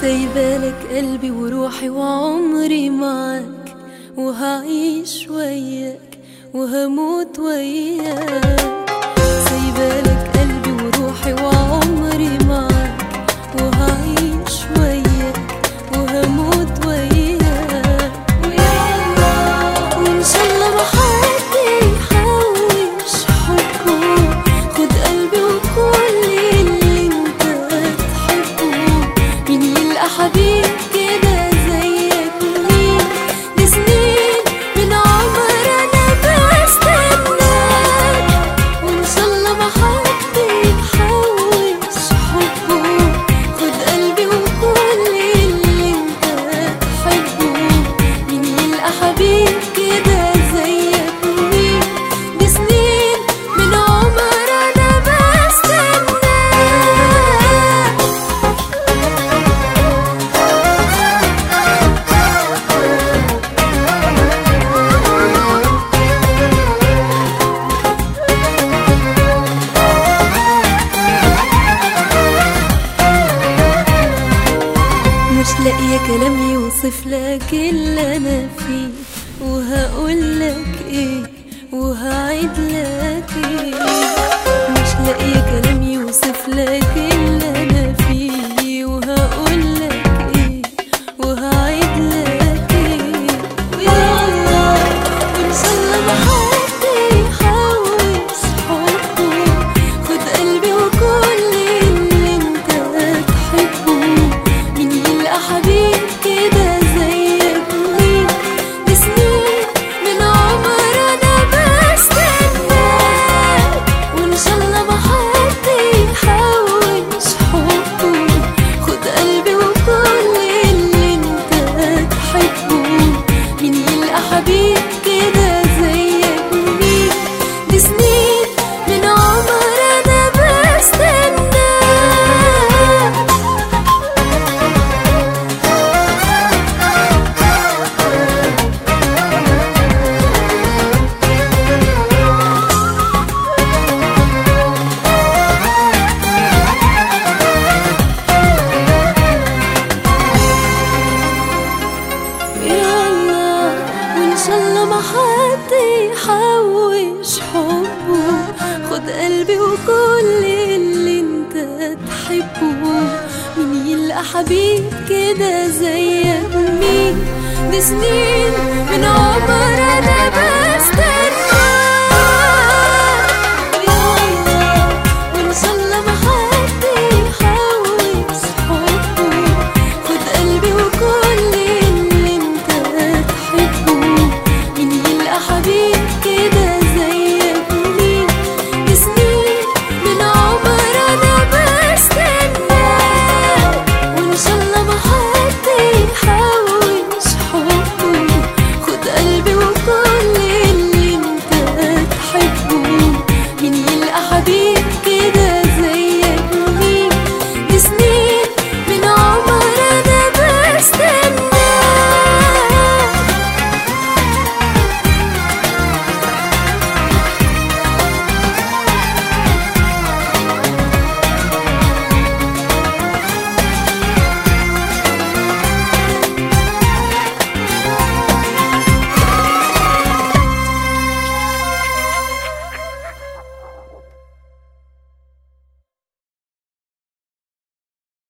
سايبالك قلبي وروحي وعمري معاك وهعيش وياك وهموت وياك سايبالك قلبي وروحي وعمري معاك وهعيش وياك وهموت وياك ويلا وإن شاء الله ما حد يحوش حبه خد قلبي وكل اللي انت تحبه مين يلقى حبيب كده زيك مين دي سنين من عمر انا بستناك وان شاء الله ما حد يحوش حبه خد قلبي وكل اللي انت تحبه مين يلقى حبيب كده زيك مين دي سنين من عمر انا بستناك مش لاقية كلام يوصف لك اللي أنا فيه وهقول لك إيه وهعيد لك إيه مش لاقية كلام يوصف لك اللي أنا فيه وهقول لك إيه وهعيد لك إيه ويلا وإن شاء الله ما حد يحوش حبه خد قلبي وكل اللي أنت تحبه مين يلقى حبيب كده زيك مين دي سنين من عمر انا بستناك وان شاء الله ما حد يحوش حبه خد قلبي وكل اللي انت تحبه مين يلقى حبيب كده زيك مين دي سنين من عمر انا بستناك يلا وان شاء الله ما حد يحوش حبه خد قلبي وكل اللي انت تحبه مين يلقى حبيب كده زيك مين دي سنين من عمر انا بس